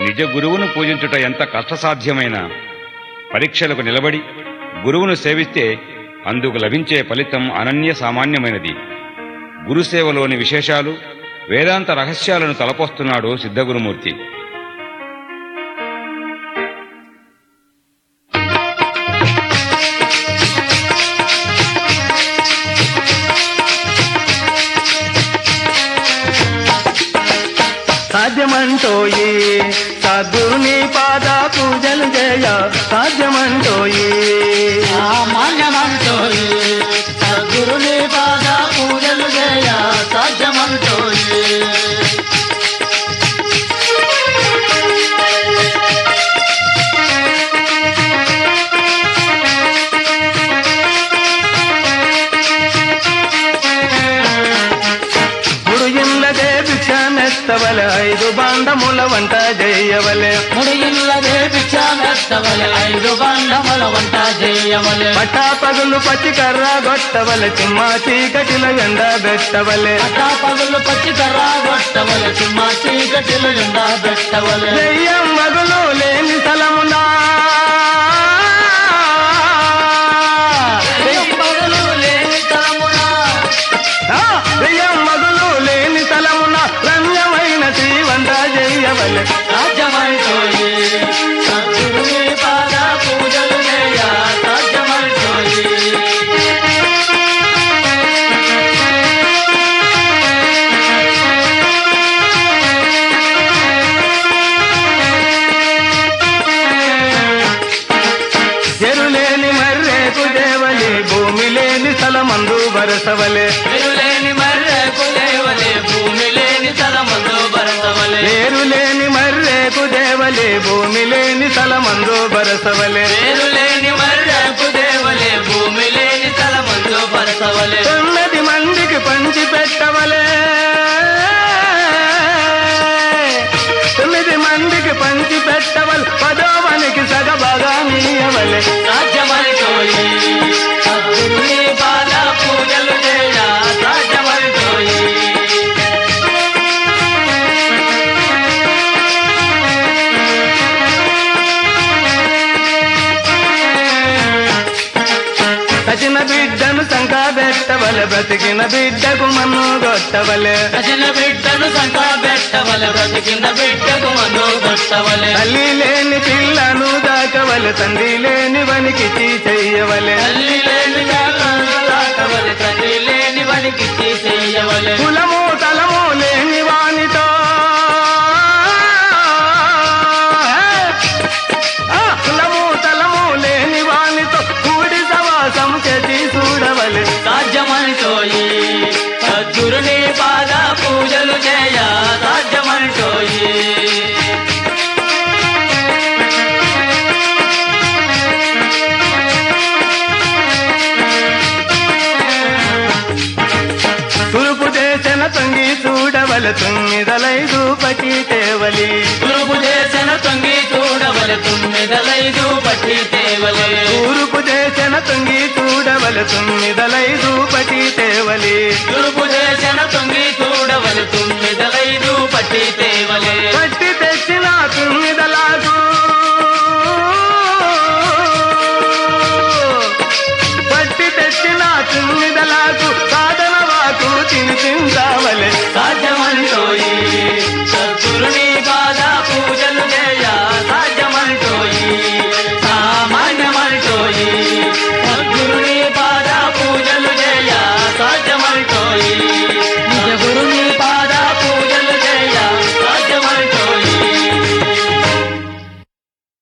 నిజ గురువును పూజించుట ఎంత కష్టసాధ్యమైన పరీక్షలకు నిలబడి గురువును సేవిస్తే అందుకు లభించే ఫలితం అనన్య సామాన్యమైనది గురుసేవలోని విశేషాలు వేదాంత రహస్యాలను తలపోస్తున్నాడు సిద్ధగురుమూర్తి సాధ్యమంటోయి సద్గురుని పాద పూజలు చేయ సాధ్యమంటోయి సామాన్యమంటోయి సద్గురుని పాద పూజలు చేయ సాధ్యమంటోయి గురు ఇల్లదే భిక్షమెత్తవలె ఐదు బాండముల వంట చేయవలె ముడి ఇల్లదే భిక్షామెత్తవలె ఐదు బండముల వంట చేయవలె పట్టా పగులు పచ్చి కర్ర గొట్టవలె చిమ్మ చీకటిల ఎండ పెట్టవలె పట్టా పగులు పచ్చి కర్ర కొట్టవలె చుమ్మ చీకటిలు ఎండా పెట్టవలె దెయ్యం మగులు లేని స్థలమునా దెయ్యం పగులు లేని తరమున ఆ, దెయ్యం మగులు లేని స్థలమున రమ్యమైన శ్రీవంట చేయవలె సాధ్యమంటోయి సద్గురుని పాద పూజలు చేయ సాధ్యమంటోయి చెరులేని మర్రేకు దేవలి భూమి లేని స్థలమందు వరసవలే లేని మర్రకు లేవలే భూమి లేని తలమందు భరతవలే లేరు లేని మర్రేకు దేవలి భూమి లేని స్థలమందు వరసవలే పేరు లేని మర్రకు దేవలే భూమి లేని తలమందు భరతవలే తొమ్మిది మందికి పంచి పెట్టవలే తొమ్మిది మందికి పంచి పెట్టవల్ పదోవనికి సగభాగా నీయవలే సాధ్యమంటోయి సద్గురుని పాద పూజలు చేయ సాధ్యమంటోయి సచిన బిడ్డను సంకా పెట్టవలె బ్రతికిన బిడ్డకు మన్ను కొట్టవలే రచన బిడ్డను సంక పెట్టవలె బ్రతికిన బిడ్డకు మందు కొట్టవలె తల్లి లేని పిల్లను దాకవలె తండ్రి లేని వనికి చెయ్యవలె తల్లి లేని కాకలు దాటవలె తండ్రి లేని వానికి చెయ్యవలె కులము తలము లేని వానితో ఆ, కులము తలము లేని వానితో కూడి సవాసం చేసి చూడవలె సాధ్యమంటోయి సద్గురుని పాద పూజలు చేయ సాధ్యమంటోయి తూర్పు దేశన తొంగి చూడవలె తొమ్మిదలైదు పటి తేవలి గురుపు చేసిన తొంగి చూడవలె తొమ్మిదలైదు పట్టి తేవలే తూర్పు దేశన తొంగి చూడవలె తొమ్మిదలైదు పటి తేవలి గురుపు చేసిన తొంగి